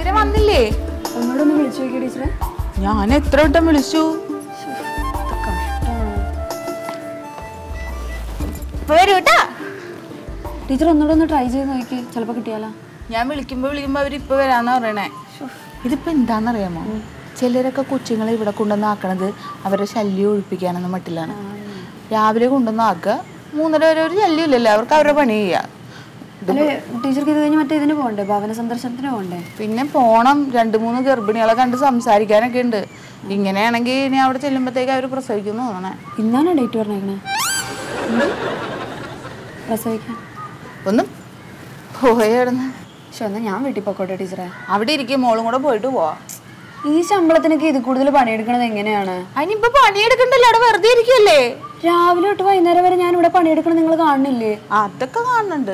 ഇതുവരെ വന്നില്ലേ ഒന്നുകൂടെ ഒന്ന് വിളിച്ചു നോക്കിയ ടീച്ചറെ ഞാൻ എത്ര വട്ടം വിളിച്ചു വരൂ കേട്ടാ ടീച്ചർ ഒന്നുകൂടെ ഒന്ന് ട്രൈ ചെയ്ത് നോക്കി ചിലപ്പോൾ കിട്ടിയാലോ ഞാൻ വിളിക്കുമ്പോ വിളിക്കുമ്പോ അവര് ഇപ്പൊ വരാന്നാ പറയണേ ഇതിപ്പോ എന്താന്നറിയാമോ ചിലരൊക്കെ കൊച്ചുങ്ങളെ ഇവിടെ കൊണ്ടുവന്ന് ആക്കണത് അവരുടെ ശല്യം ഒഴിപ്പിക്കാനെന്ന മട്ടിലാണ് രാവിലെ കൊണ്ടുവന്ന് ആക്കുക മൂന്നര വരെ ഒരു ശല്യം ഇല്ലല്ലോ അവർക്ക് അവരുടെ പണി ചെയ്യാം അല്ലെ ടീച്ചർക്ക് ഇത് കഴിഞ്ഞ് മറ്റേ ഇതിന് പോകണ്ടേ ഭവന സന്ദർശനത്തിന് പോകണ്ടേ പിന്നെ പോണം രണ്ട് മൂന്ന് ഗർഭിണികളെ കണ്ട് സംസാരിക്കാനൊക്കെ ഉണ്ട് ഇങ്ങനെയാണെങ്കിൽ ഇനി അവിടെ ചെല്ലുമ്പോഴത്തേക്ക് അവർ പ്രസവിക്കുന്നു തോന്നണേ ഇന്നാണ് ഡേറ്റ് പറഞ്ഞേക്കണേ പ്രസവിക്കാൻ ഒന്ന് പോയായിരുന്നു പക്ഷെ എന്നാ ഞാൻ വീട്ടിൽ പോക്കോട്ടെ ടീച്ചറെ അവിടെ ഇരിക്കും മോളും കൂടെ പോയിട്ട് പോവാ ഈ ശമ്പളത്തിനൊക്കെ ഇത് കൂടുതൽ പണിയെടുക്കണത് എങ്ങനെയാണ് അതിനിപ്പോ പണിയെടുക്കണ്ടല്ലോ അവിടെ വെറുതെ ഇരിക്കുമല്ലേ രാവിലെ തൊട്ട് വൈകുന്നേരം വരെ ഞാൻ ഇവിടെ പണിയെടുക്കണം നിങ്ങൾ കാണുന്നില്ലേ അതൊക്കെ കാണുന്നുണ്ട്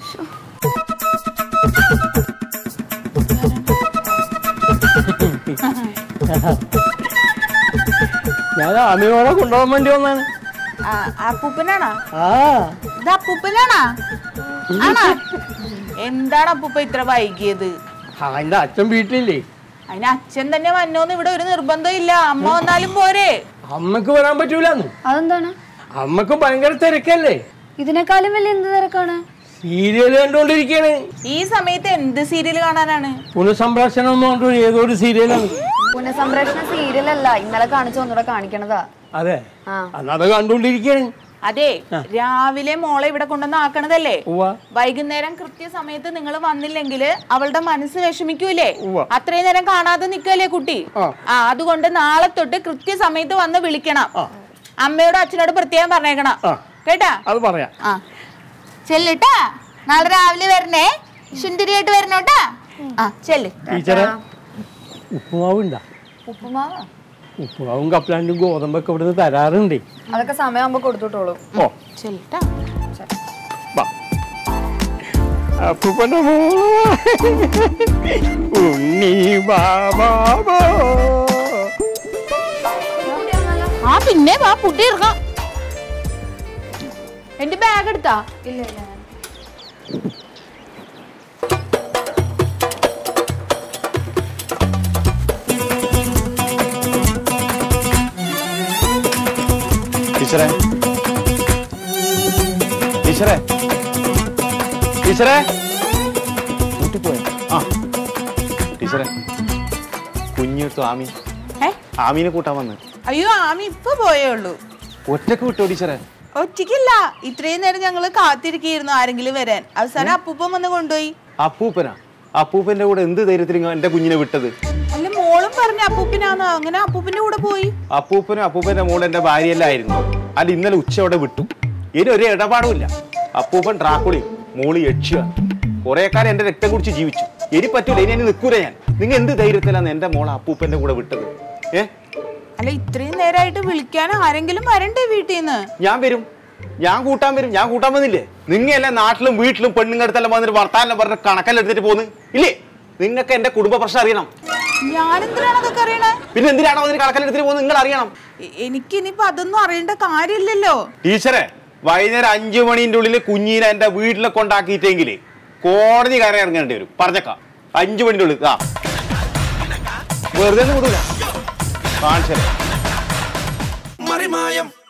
ഞാൻ അമിയോടെ കൊണ്ടുപോകാൻ വേണ്ടി വന്നാണ് ആ, അപ്പൂപ്പനാണോ ആ ഇത് അപ്പൂപ്പനാണോ ആണോ എന്താണ് അപ്പൂപ്പ ഇത്ര വൈകിയത് ആ എന്റെ അച്ഛൻ വീട്ടിലില്ലേ അതിന് അച്ഛൻ തന്നെ വന്നോന്ന് ഇവിടെ ഒരു നിർബന്ധം ഇല്ല അമ്മ വന്നാലും പോരെ അമ്മക്ക് വരാൻ പറ്റൂലെന്നു അതെന്താണ് അമ്മക്ക് ഭയങ്കര തിരക്കല്ലേ ഇതിനേക്കാളും വലിയ എന്ത് തിരക്കാണ് സീരിയൽ കണ്ടുകൊണ്ടിരിക്കാണ് ഈ സമയത്ത് എന്ത് സീരിയൽ കാണാനാണ് പുനഃസംപ്രേഷണം എന്ന് പറഞ്ഞിട്ട് ഏതോ ഒരു സീരിയലാണ് പുനഃസംപ്രേഷണ സീരിയലല്ല ഇന്നലെ കാണിച്ചു ഒന്നുകൂടെ കാണിക്കണതാ അതെ ആ. അന്നത് കണ്ടുകൊണ്ടിരിക്കാണ് അതെ രാവിലെ മോളെ ഇവിടെ കൊണ്ടുവന്ന് ആക്കണതല്ലേ ഉവ്വ വൈകുന്നേരം കൃത്യസമയത്ത് നിങ്ങൾ വന്നില്ലെങ്കിൽ അവളുടെ മനസ്സ് വിഷമിക്കൂലേ ഉവ്വ. അത്രയും നേരം കാണാതെ നിൽക്കല്ലേ കുട്ടി ആ. ആ അതുകൊണ്ട് നാളെ തൊട്ട് കൃത്യസമയത്ത് വന്ന് വിളിക്കണം ആ. അമ്മയോടും അച്ഛനോട് പ്രത്യേകം പറഞ്ഞേക്കണം ആ. കേട്ടാ അത് പറയാം ആ ചെല്ലിട്ടാ നാളെ രാവിലെ വരണേ സുന്ദരിയായിട്ട് വരണോട്ടാ ആ ചെല്ല് ടീച്ചറെ ഉപ്പുമാവ് ഉണ്ടാ ഉപ്പുമാവാ ഉപ്പുമാവും കപ്പലാണ്ടും ഗോതമ്പൊക്കെ ഇവിടുന്ന് തരാറുണ്ട് അതൊക്കെ സമയമാകുമ്പോ കൊടുത്തുട്ടോളൂ ഓ ചെല്ലിട്ടാ വാ അപ്പൂപ്പന്റെ മോള് ഉണ്ണി ബാബാബോ ആ പിന്നെ വാ പുട്ടി ഇറക്കാം എന്റെ ബാഗ് എടുത്താ ഇല്ല ഇല്ല ടീച്ചറെ ടീച്ചറെ ടീച്ചറെ കൂട്ടിപ്പോയ ആ ടീച്ചറെ കുഞ്ഞെടുത്തു ആമി ഏ ആമീനെ കൂട്ടാൻ വന്ന് അയ്യോ ആമി ഇപ്പൊ പോയേ ഉള്ളൂ ഒറ്റക്ക് വിട്ടോ ടീച്ചറെ ഒറ്റയ്ക്കില്ല ഇത്രയും നേരം ഞങ്ങള് കാത്തിരിക്കുന്നു ആരെങ്കിലും വരാൻ അവസാനം അപ്പൂപ്പൻ വന്ന് കൊണ്ടുപോയി അപ്പൂപ്പനാ അപ്പൂപ്പന്റെ കൂടെ എന്ത് ധൈര്യത്തിൽ ഇങ്ങ് എന്റെ കുഞ്ഞിനെ വിട്ടത് അല്ല മോളും പറഞ്ഞ അപ്പൂപ്പനാന്ന് അങ്ങനെ അപ്പൂപ്പന്റെ കൂടെ പോയി അപ്പൂപ്പനും അപ്പൂപ്പന്റെ മോള് എന്റെ ഭാര്യയല്ലായിരുന്നു അല്ല ഇന്നലെ ഉച്ചയോടെ വിട്ടു ഇനി ഒരു ഇടപാടുമില്ല അപ്പൂപ്പൻ ട്രാക്കുളിയും മോള് യക്ഷിയാണ് കുറെ കാലം എന്റെ രക്തം കുടിച്ച് ജീവിച്ചു ഇനി പറ്റൂല ഇനി ഇനി നിൽക്കൂല ഞാൻ നിങ്ങൾ എന്ത് ധൈര്യത്തിലാണ് എന്റെ മോളെ അപ്പൂപ്പന്റെ കൂടെ വിട്ടത് ഏ അല്ല ഇത്രയും നേരമായിട്ട് വിളിക്കാൻ ആരെങ്കിലും വരണ്ടേ വീട്ടിൽ നിന്ന് ഞാൻ വരും ഞാൻ കൂട്ടാൻ വരും ഞാൻ കൂട്ടാൻ വന്നില്ലേ നിങ്ങയല്ലേ നാട്ടിലും വീട്ടിലും പെണ്ണുങ്ങടുത്തെല്ലാം വന്നിട്ട് വർത്താനം പറഞ്ഞ കണക്കെല്ലാം എടുത്തിട്ട് പോന്ന് ഇല്ലേ നിങ്ങൾക്ക് എന്റെ കുടുംബ പ്രശ്നം അറിയണം ഞാനെന്തിനാണ് അതൊക്കെ അറിയണേ പിന്നെ എന്തിനാണോ അതിന് കണക്കെല്ലാം എടുത്തിട്ട് പോകുന്നത് നിങ്ങൾ അറിയണം എ- എനിക്കിനിയിപ്പോ അതൊന്നും അറിയേണ്ട കാര്യമില്ലല്ലോ ടീച്ചറെ വൈകുന്നേരം അഞ്ചു മണിന്റെ ഉള്ളിൽ കുഞ്ഞിനെ എന്റെ വീട്ടിലെ കൊണ്ടാക്കിയിട്ടെങ്കിൽ കോടതി കയറി ഇറങ്ങേണ്ടി വരും പറഞ്ഞേക്കാം അഞ്ചു മണിന്റെ ഉള്ളിൽ ആ വെറുതെ ഒന്നും വിടൂല കാണിച്ചേ മറിമായം